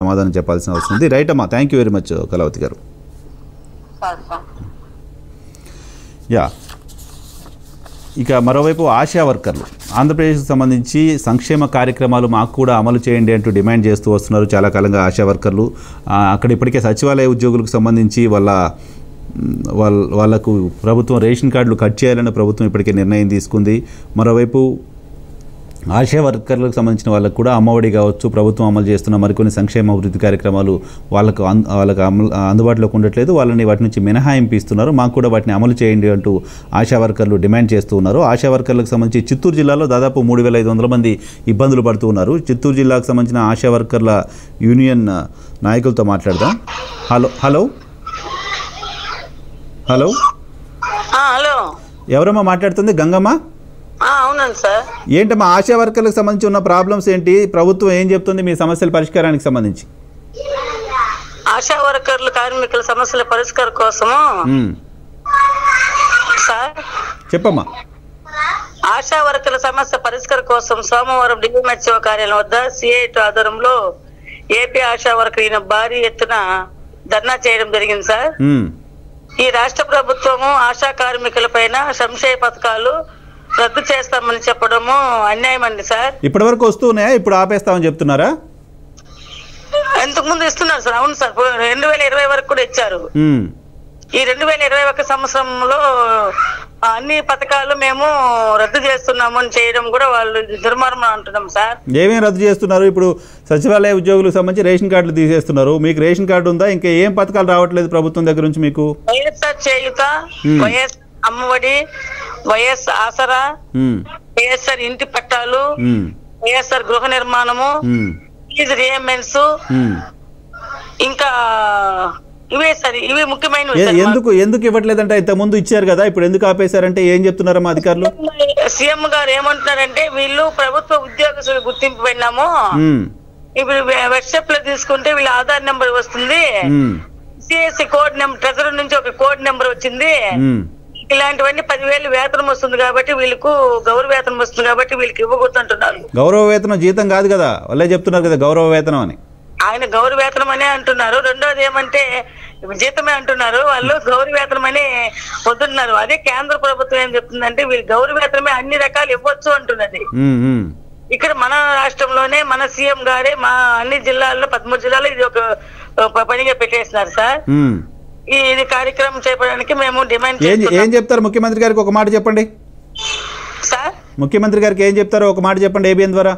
సమాధానం చెప్పాల్సిన అవసరం ఉంది రైట్ అమ్మా thank you very much Kalavathi గారు సరే సార్ యా ఇక మరోవైపు ఆశా వర్కర్లు ఆంధ్రప్రదేశ్కి సంబంధించి సంక్షేమ కార్యక్రమాలు మాకు కూడా అమలు చేయండి అంటూ డిమాండ్ చేస్తూ వస్తున్నారు చాలా కాలంగా ఆశా వర్కర్లు ఆ, అక్కడ ఇప్పటికే సచివాలయ ఉద్యోగులకు సంబంధించి వాళ్ళ మ్, వాళ్ళ వాళ్ళకు ప్రభుత్వం రేషన్ కార్డులు కట్ చేయాలని ప్రభుత్వం ఇప్పటికే నిర్ణయం తీసుకుంది మరోవైపు ఆశా వర్కర్లకు సంబంధించిన వాళ్ళకు కూడా అమ్మఒడి కావచ్చు ప్రభుత్వం అమలు చేస్తున్న మరికొన్ని సంక్షేమ అభివృద్ధి కార్యక్రమాలు వాళ్ళకు అన్- వాళ్ళకు అమలు అందుబాటులోకి ఉండట్లేదు వాళ్ళని వాటి నుంచి మినహాయింపు ఇస్తున్నారు మాకు కూడా వాటిని అమలు చేయండి అంటూ ఆశా వర్కర్లు డిమాండ్ చేస్తూ ఉన్నారు ఆశా వర్కర్లకు సంబంధించి చిత్తూరు జిల్లాలో దాదాపు మూడు వేల ఐదు వందల మంది ఇబ్బందులు పడుతూ ఉన్నారు చిత్తూరు జిల్లాకు సంబంధించిన ఆశా వర్కర్ల యూనియన్ నాయకులతో మాట్లాడదాం హలో హలో హలో ఆ, హలో ఎవరమ్మా మాట్లాడుతుంది గంగమ్మ ఆ, అవునండి సార్ ఏంటమ్మా ఆశా వర్కర్లకు సంబంధించి ఉన్న ప్రాబ్లమ్స్ ఏంటి ప్రభుత్వం ఏం చెప్తుంది మీ సమస్యల పరిష్కారానికి సంబంధించి ఆశా వర్కర్లు కార్మికుల సమస్యల పరిష్కారం కోసము మ్మ్. సార్ చెప్పమ్మా ఆశా వర్కర్ల సమస్య పరిష్కారం కోసం సోమవారం డిఎంహెచ్ఓ కార్యాలయం వద్ద సిఐటి ఆధ్వర్యంలో ఏపీ ఆశా వర్కర్ ఈయన భారీ ఎత్తున ధర్నా చేయడం జరిగింది సార్ మ్మ్. ఈ రాష్ట్ర ప్రభుత్వము ఆశా కార్మికుల పైన సంక్షేమ పథకాలు రద్దు చేస్తామని చెప్పడము అన్యాయం అండి సార్ ఇప్పటివరకు వస్తున్నాయా ఇప్పుడు ఆపేస్తామని చెప్తున్నారా ఇంతకు ముందు ఇస్తున్నారు సార్ అవును సార్ రెండు వేల ఇరవై వరకు కూడా ఇచ్చారు మ్మ్. ఈ రెండు వేల ఇరవై ఒక సంవత్సరంలో అన్ని పథకాలు మేము రద్దు చేస్తున్నాము అని చేయడం కూడా వాళ్ళు దుర్మార్గం అంటున్నాం సార్ ఏమేం రద్దు చేస్తున్నారు ఇప్పుడు సచివాలయ ఉద్యోగులకు సంబంధించి రేషన్ కార్డులు తీసేస్తున్నారు మీకు రేషన్ కార్డు ఉందా ఇంకా ఏం పథకాలు రావట్లేదు ప్రభుత్వం దగ్గర నుంచి మీకు వైఎస్ఆర్ చేయుత Hmm. వైఎస్ అమ్మఒడి వైఎస్ ఆసరా మ్మ్. వైఎస్ఆర్ ఇంటి పట్టాలు మ్మ్. వైఎస్ఆర్ గృహ నిర్మాణము మ్మ్. ఫీజు రియంబెన్స్ మ్మ్. ఇంకా ఇవే సార్ ఇవి ముఖ్యమైనవి ఏ- సార్ మాకు. ఎందుకు ఎందుకు ఇవ్వట్లేదంటే ఇంతకుముందు ఇచ్చారు కదా ఇప్పుడు ఎందుకు ఆపేశారంటే ఏం చెప్తున్నారమ్మా అధికారులు సీఎం గారు ఏమంటున్నారంటే వీళ్ళు ప్రభుత్వ ఉద్యోగస్తులు గుర్తింపు పెట్టినాము మ్మ్. ఇప్పుడు వాట్సాప్ లో తీసుకుంటే వీళ్ళ ఆధార్ నెంబర్ వస్తుంది మ్మ్. సిఎస్సి కోడ్ నెంబర్ ట్రెజర్ నుంచి ఒక కోడ్ నెంబర్ వచ్చింది మ్మ్. ఇలాంటివన్నీ పదివేలు వేతనం వస్తుంది కాబట్టి వీళ్ళకు గౌరవ వేతనం వస్తుంది కాబట్టి వీళ్ళకి ఇవ్వకూడదు అంటున్నారు గౌరవ వేతనం జీతం కాదు కదా వాళ్ళే చెప్తున్నారు కదా గౌరవ వేతనం అని ఆయన గౌరవ వేతనం అనే అంటున్నారు రెండోది ఏమంటే జీతమే అంటున్నారు వాళ్ళు గౌరవ వేతనం అని వద్దున్నారు అదే కేంద్ర ప్రభుత్వం ఏం చెప్తుందంటే వీళ్ళు గౌరవ వేతనమే అన్ని రకాలు ఇవ్వచ్చు అంటున్నది మ్మ్. మ్మ్. ఇక్కడ మన రాష్ట్రంలోనే మన సీఎం గారే మా అన్ని జిల్లాల్లో పదమూడు జిల్లాల్లో ఇది ఒక ఒక పనిగా పెట్టేస్తున్నారు సార్ మ్మ్. ఈ ఇది కార్యక్రమం చేపడానికి మేము డిమాండ్ ఏం ఏం చేస్తున్నాం చెప్తారు ముఖ్యమంత్రి గారికి ఒక మాట చెప్పండి సార్ ముఖ్యమంత్రి గారికి ఏం చెప్తారో ఒక మాట చెప్పండి ఏబిఎన్ ద్వారా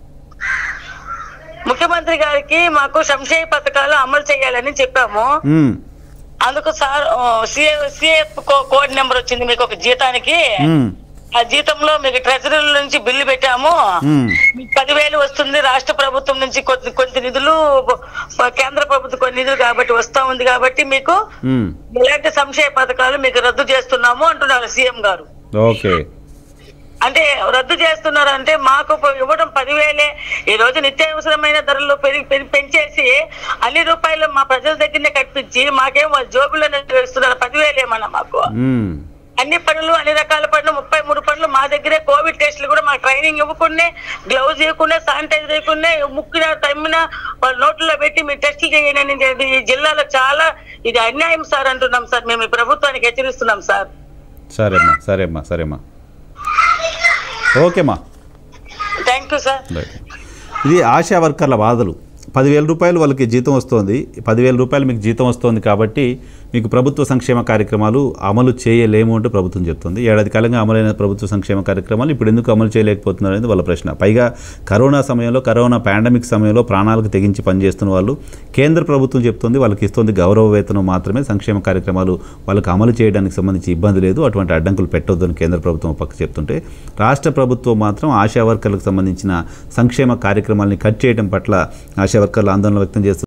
ముఖ్యమంత్రి గారికి మాకు సంక్షేమ పథకాలు అమలు చేయాలని చెప్పాము మ్మ్. అందుకు సార్ సిఎఫ్ కోడ్ నెంబర్ వచ్చింది మీకు ఒక జీతానికి మ్మ్. ఆ జీతంలో మీకు ట్రెజరీ నుంచి బిల్లు పెట్టాము మ్మ్. మీకు పదివేలు వస్తుంది రాష్ట్ర ప్రభుత్వం నుంచి కొద్ది కొంత నిధులు ప- కేంద్ర ప్రభుత్వం కొన్ని నిధులు కాబట్టి వస్తా ఉంది కాబట్టి మీకు మ్మ్. ఇలాంటి సంక్షేమ పథకాలు మీకు రద్దు చేస్తున్నాము అంటున్నారు సీఎం గారు ఓకే అంటే రద్దు చేస్తున్నారు అంటే మాకు ప- ఇవ్వడం పదివేలే ఈ రోజు నిత్యావసరమైన ధరలు పెరిగి పెరి- పెంచేసి అన్ని రూపాయలు మా ప్రజల దగ్గరనే కట్టించి మాకేం వాళ్ళ జోబుల్లో ఇస్తున్నారు పదివేలేమన్నా మాకు మ్మ్. అన్ని పనులు అన్ని రకాల పనులు ముప్పై మూడు పనులు మా దగ్గరే కోవిడ్ టెస్టులు కూడా మా ట్రైనింగ్ ఇవ్వకుండా గ్లౌజ్ ఇవ్వకుండా శానిటైజర్ ఇవ్వకుండా ముక్కిన తమ్మిన వాళ్ళ నోట్లో పెట్టి మీరు టెస్టులు చేయండి అని చెప్పి ఈ జిల్లాలో చాలా ఇది అన్యాయం సార్ అంటున్నాం సార్ మేము ఈ ప్రభుత్వానికి హెచ్చరిస్తున్నాం సార్ సరేమ్మా సరేమ్మా సరేమ్మా ఓకేమ్మా థ్యాంక్ యూ సార్ రైట్. ఇది ఆశా వర్కర్ల బాధలు పదివేల రూపాయలు వాళ్ళకి జీతం వస్తుంది పదివేల రూపాయలు మీకు జీతం వస్తుంది కాబట్టి మీకు ప్రభుత్వ సంక్షేమ కార్యక్రమాలు అమలు చేయలేము అంటూ ప్రభుత్వం చెప్తుంది ఏడాది కాలంగా అమలైన ప్రభుత్వ సంక్షేమ కార్యక్రమాలు ఇప్పుడు ఎందుకు అమలు చేయలేకపోతున్నారు అనేది వాళ్ళ ప్రశ్న పైగా కరోనా సమయంలో కరోనా పాండమిక్ సమయంలో ప్రాణాలకు తెగించి పనిచేస్తున్న వాళ్ళు కేంద్ర ప్రభుత్వం చెప్తుంది వాళ్ళకి ఇస్తుంది గౌరవ వేతనం మాత్రమే సంక్షేమ కార్యక్రమాలు వాళ్ళకి అమలు చేయడానికి సంబంధించి ఇబ్బంది లేదు అటువంటి అడ్డంకులు పెట్టొద్దని కేంద్ర ప్రభుత్వం ఒక పక్క చెప్తుంటే రాష్ట్ర ప్రభుత్వం మాత్రం ఆశా వర్కర్లకు సంబంధించిన సంక్షేమ కార్యక్రమాలని కట్ చేయడం పట్ల ఆశా వర్కర్లు ఆందోళన వ్యక్తం చేస్తున్నారు